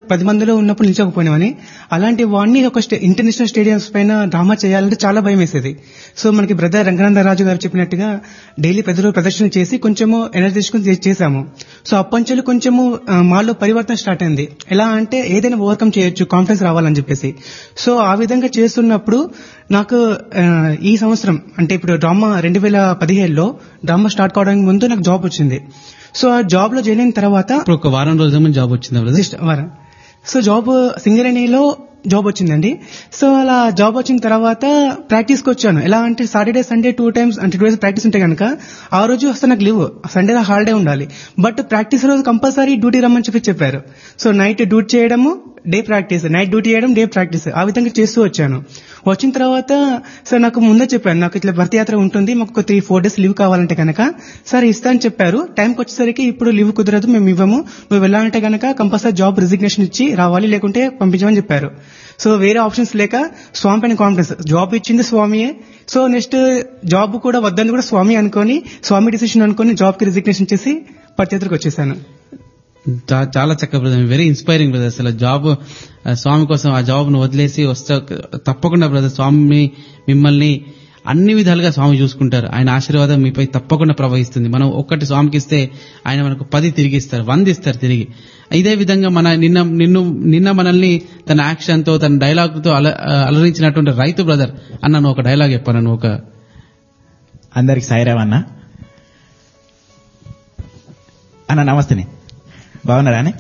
పది మందిలో ఉన్నప్పుడు నిల్చోకపోయినామని అలాంటి వాడిని ఒక స్టే- ఇంటర్నేషనల్ స్టేడియంస్ పైన డ్రామా చేయాలంటే చాలా భయం వేసేది సో మనకి బ్రదర్ రంగనాథ రాజు గారు చెప్పినట్టుగా డైలీ ప్రతి రోజు ప్రదర్శన చేసి కొంచెము ఎనర్జీ తీసుకుని చే- చేశాము సో అప్పంచెలు కొంచెము ఆ, మాలో పరివర్తన స్టార్ట్ అయింది ఎలా అంటే ఏదైనా ఓవర్కమ్ చేయొచ్చు కాన్ఫిడెన్స్ రావాలని చెప్పేసి సో ఆ విధంగా చేస్తున్నప్పుడు నాకు ఆ, ఈ సంవత్సరం అంటే ఇప్పుడు డ్రామా రెండు వేల పదిహేడులో డ్రామా స్టార్ట్ కావడానికి ముందు నాకు జాబ్ వచ్చింది సో ఆ జాబ్ లో జాయిన్ అయిన తర్వాత ఇప్పుడు ఒక వారం రోజుల ముందు జాబ్ వచ్చిందా బ్రదర్ జస్ట్ వారం సో జాబ్ సింగరేణిలో జాబ్ వచ్చిందండి సో అలా జాబ్ వచ్చిన తర్వాత ప్రాక్టీస్కి వచ్చాను ఎలా అంటే సాటర్డే సండే టూ టైమ్స్ అంటే టూ డేస్ ప్రాక్టీస్ ఉంటే కనుక ఆ రోజు వస్తే నాకు లీవ్ సండే హాలిడే ఉండాలి బట్ ప్రాక్టీస్ రోజు కంపల్సరీ డ్యూటీ రమ్మని చెప్పి చెప్పారు సో నైట్ డ్యూటీ చేయడము డే ప్రాక్టీస్ నైట్ డ్యూటీ చేయడం డే ప్రాక్టీస్ ఆ విధంగా చేస్తూ వచ్చాను వచ్చిన తర్వాత సార్ నాకు ముందే చెప్పాను నాకు ఇట్లా భర్తీ యాత్ర ఉంటుంది మాకు ఒక త్రీ ఫోర్ డేస్ లీవ్ కావాలంటే కనుక సార్ ఇస్తా అని చెప్పారు టైంకి వచ్చేసరికి ఇప్పుడు లీవ్ కుదరదు మేము ఇవ్వము నువ్వు వెళ్ళాలంటే కనుక కంపల్సరీ జాబ్ రిజిగ్నేషన్ ఇచ్చి రావాలి లేకుంటే పంపించమని చెప్పారు సో వేరే ఆప్షన్స్ లేక స్వామి పైన కాన్ఫిడెన్స్ జాబ్ ఇచ్చింది స్వామియే సో నెక్స్ట్ జాబ్ కూడా వద్దని కూడా స్వామి అనుకొని స్వామి డిసిషన్ అనుకొని జాబ్ కి రిజిగ్నేషన్ చేసి పత్యాత్రకు వచ్చేసాను చా- చాలా చక్కగా బ్రదర్ వెరీ ఇన్స్పైరింగ్ బ్రదర్ అసలు జాబ్ ఆ, స్వామి కోసం ఆ జాబ్ ను వదిలేసి వస్తా తప్పకుండా బ్రదర్ స్వామి మిమ్మల్ని అన్ని విధాలుగా స్వామి చూసుకుంటారు ఆయన ఆశీర్వాదం మీపై తప్పకుండా ప్రవహిస్తుంది మనం ఒక్కటి స్వామికి ఇస్తే ఆయన మనకు పది తిరిగి ఇస్తారు వంద ఇస్తారు తిరిగి ఇదే విధంగా మన నిన్న నిన్ను నిన్న మనల్ని తన యాక్షన్ తో తన డైలాగ్ తో అల- అలరించినటువంటి రైతు బ్రదర్ అన్న నువ్వు ఒక డైలాగ్ చెప్పాను నువ్వు ఒక అందరికి సాయిరామ్ అన్న అన్న నమస్తేనే బాగున్నారా అని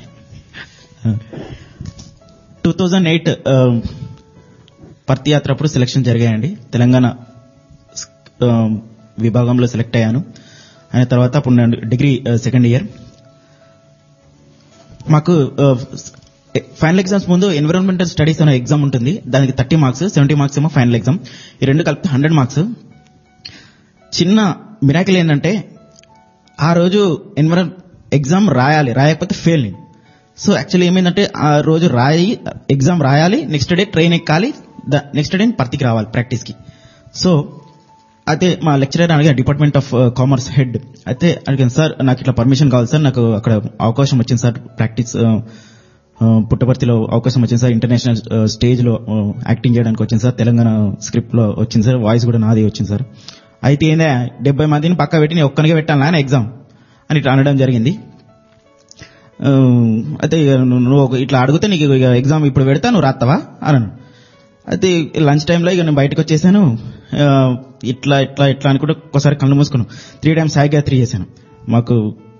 టూ థౌజండ్ ఎయిట్ పర్తి యాత్ర అప్పుడు సెలక్షన్ జరిగాయండి తెలంగాణ ఆ, విభాగంలో సెలెక్ట్ అయ్యాను అయిన తర్వాత అప్పుడు నేను డిగ్రీ సెకండ్ ఇయర్ మాకు ఫైనల్ ఎగ్జామ్స్ ముందు ఎన్విరాన్మెంటల్ స్టడీస్ అనే ఎగ్జామ్ ఉంటుంది దానికి థర్టీ మార్క్స్ సెవెంటీ మార్క్స్ ఏమో ఫైనల్ ఎగ్జామ్ ఈ రెండు కలిపి హండ్రెడ్ మార్క్స్ చిన్న మిరాకిల్ ఏంటంటే ఆ రోజు ఎన్విరాన్ ఎగ్జామ్ రాయాలి రాయకపోతే ఫెయిల్ నేను సో యాక్చువల్లీ ఏమైందంటే ఆ రోజు రాయి ఎగ్జామ్ రాయాలి నెక్స్ట్ డే ట్రైన్ ఎక్కాలి నెక్స్ట్ డే పర్తికి రావాలి ప్రాక్టీస్కి సో అయితే మా లెక్చరర్ అడిగా డిపార్ట్మెంట్ ఆఫ్ కామర్స్ హెడ్ అయితే అడిగాను సార్ నాకు ఇట్లా పర్మిషన్ కావాలి సార్ నాకు అక్కడ అవకాశం వచ్చింది సార్ ప్రాక్టీస్ పుట్టపర్తిలో అవకాశం వచ్చింది సార్ ఇంటర్నేషనల్ స్టేజ్ లో యాక్టింగ్ చేయడానికి వచ్చింది సార్ తెలంగాణ స్క్రిప్ట్ లో వచ్చింది సార్ వాయిస్ కూడా నాది వచ్చింది సార్ అయితే ఏందే డెబ్బై మందిని పక్క పెట్టి నేను ఒక్కనికే పెట్టాను నాన్న ఎగ్జామ్ అని ఇట్లా అనడం జరిగింది ఆ, అయితే ఇక నువ్వు నువ్వు ఒక- ఇట్లా అడిగితే నీకు ఇక ఎగ్జామ్ ఇప్పుడు పెడతా నువ్వు రాస్తావా అన్నాను అయితే లంచ్ టైంలో ఇక నేను బయటకు వచ్చేసాను ఆ, ఇట్లా ఇట్లా ఇట్లా అనుకుంటే ఒకసారి కళ్ళు మూసుకున్నాను త్రీ టైమ్స్ సాయి గాయత్రి చేశాను మాకు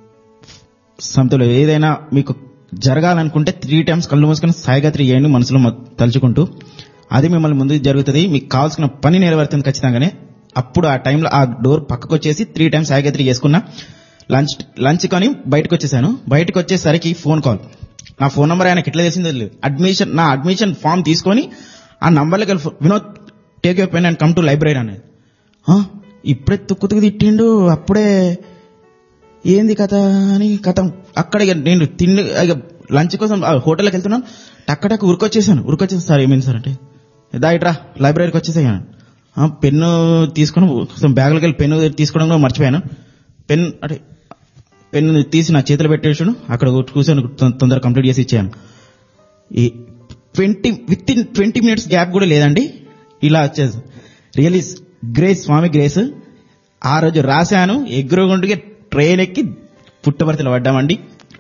సంతలో ఏదైనా మీకు జరగాలనుకుంటే త్రీ టైమ్స్ కళ్ళు మూసుకొని సాయి గాయత్రి చేయండి మనసులో మొ- తలుచుకుంటూ అది మిమ్మల్ని ముందు జరుగుతుంది మీకు కావాల్సిన పని నెరవేరుతుంది ఖచ్చితంగానే అప్పుడు ఆ టైంలో ఆ డోర్ పక్కకు వచ్చేసి త్రీ టైమ్స్ సాయి గాయత్రి చేసుకున్నా లంచ్ లంచ్ కొని బయటకు వచ్చేసాను బయటకు వచ్చేసరికి ఫోన్ కాల్ నా ఫోన్ నెంబర్ ఆయనకి ఎట్లా తెలిసిందో తెలియదు అడ్మిషన్ నా అడ్మిషన్ ఫామ్ తీసుకొని ఆ నంబర్లోకి వెళ్ళి ఫో- Vinod take you pen and come to library అనేది "ఆ, ఇప్పుడే తుక్కు తుక్కు తిట్టిండు అప్పుడే ఏంది కథ అని కథ అక్కడ ఇక నేను తిండి ఇక లంచ్ కోసం ఆ హోటల్కి వెళ్తున్నాను టక్కటక్క ఉరికొచ్చేసాను ఉరికొచ్చేసి సార్ ఏమైంది సార్ అంటే దా ఇట్రా లైబ్రరీకి వచ్చేసాను ఆ, పెన్ను తీసుకొని కొంచెం బ్యాగులకి వెళ్ళి పెన్ను తీసుకోవడం కూడా మర్చిపోయాను పెన్ అంటే పెన్ను తీసి నా చేతిలో పెట్టేసాను అక్కడ కూర్చొని తొ- తొందరగా కంప్లీట్ చేసి ఇచ్చాను ఈ twenty with in twenty minutes gap కూడా లేదండి ఇలా వచ్చేసి రియలీ గ్రేస్ స్వామి గ్రేస్ ఆ రోజు రాశాను ఎగురుగుండుగా ట్రైన్ ఎక్కి పుట్టపర్తిలో పడ్డామండి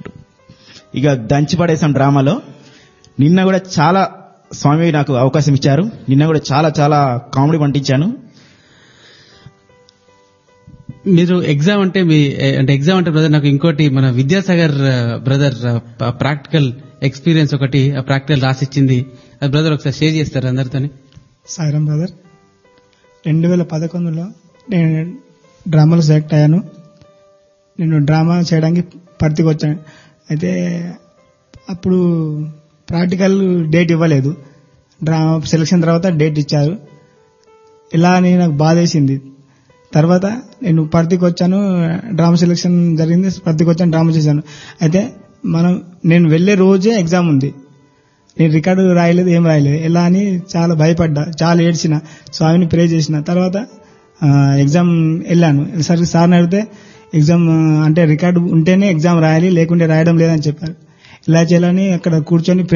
ఇక దంచి పడేసాం డ్రామాలో నిన్న కూడా చాలా స్వామి నాకు అవకాశం ఇచ్చారు నిన్న కూడా చాలా చాలా కామెడీ పండించాను మీరు ఎగ్జామ్ అంటే మీ అంటే ఎగ్జామ్ అంటే బ్రదర్ నాకు ఇంకోటి మన విద్యాసాగర్ బ్రదర్ ప్రాక్టికల్ ఎక్స్పీరియన్స్ ఒకటి ఆ ప్రాక్టికల్ రాసిచ్చింది అది బ్రదర్ ఒకసారి షేర్ చేస్తారు అందరితోని సాయిరాం బ్రదర్ రెండు వేల పదకొండులో నేను డ్రామాలో సెలెక్ట్ అయ్యాను నేను డ్రామా చేయడానికి పర్తికి వచ్చాను అయితే అప్పుడు ప్రాక్టికల్ డేట్ ఇవ్వలేదు డ్రామా సెలక్షన్ తర్వాత డేట్ ఇచ్చారు ఇలా అని నాకు బాధ వేసింది తర్వాత నేను పర్తికి వచ్చాను డ్రామా సెలక్షన్ జరిగింది పర్తికి వచ్చాను డ్రామా చేశాను అయితే మనం నేను వెళ్ళే రోజే ఎగ్జామ్ ఉంది నేను రికార్డు రాయలేదు ఏం రాయలేదు ఎలా అని చాలా భయపడ్డా చాలా ఏడ్చిన స్వామిని ప్రే చేసిన తర్వాత ఆ, ఎగ్జామ్ వెళ్ళాను సరే సార్ని అడిగితే ఎగ్జామ్ ఆ, అంటే రికార్డు ఉంటేనే ఎగ్జామ్ రాయాలి లేకుంటే రాయడం లేదని చెప్పారు ఇలా చేయాలని అక్కడ కూర్చొని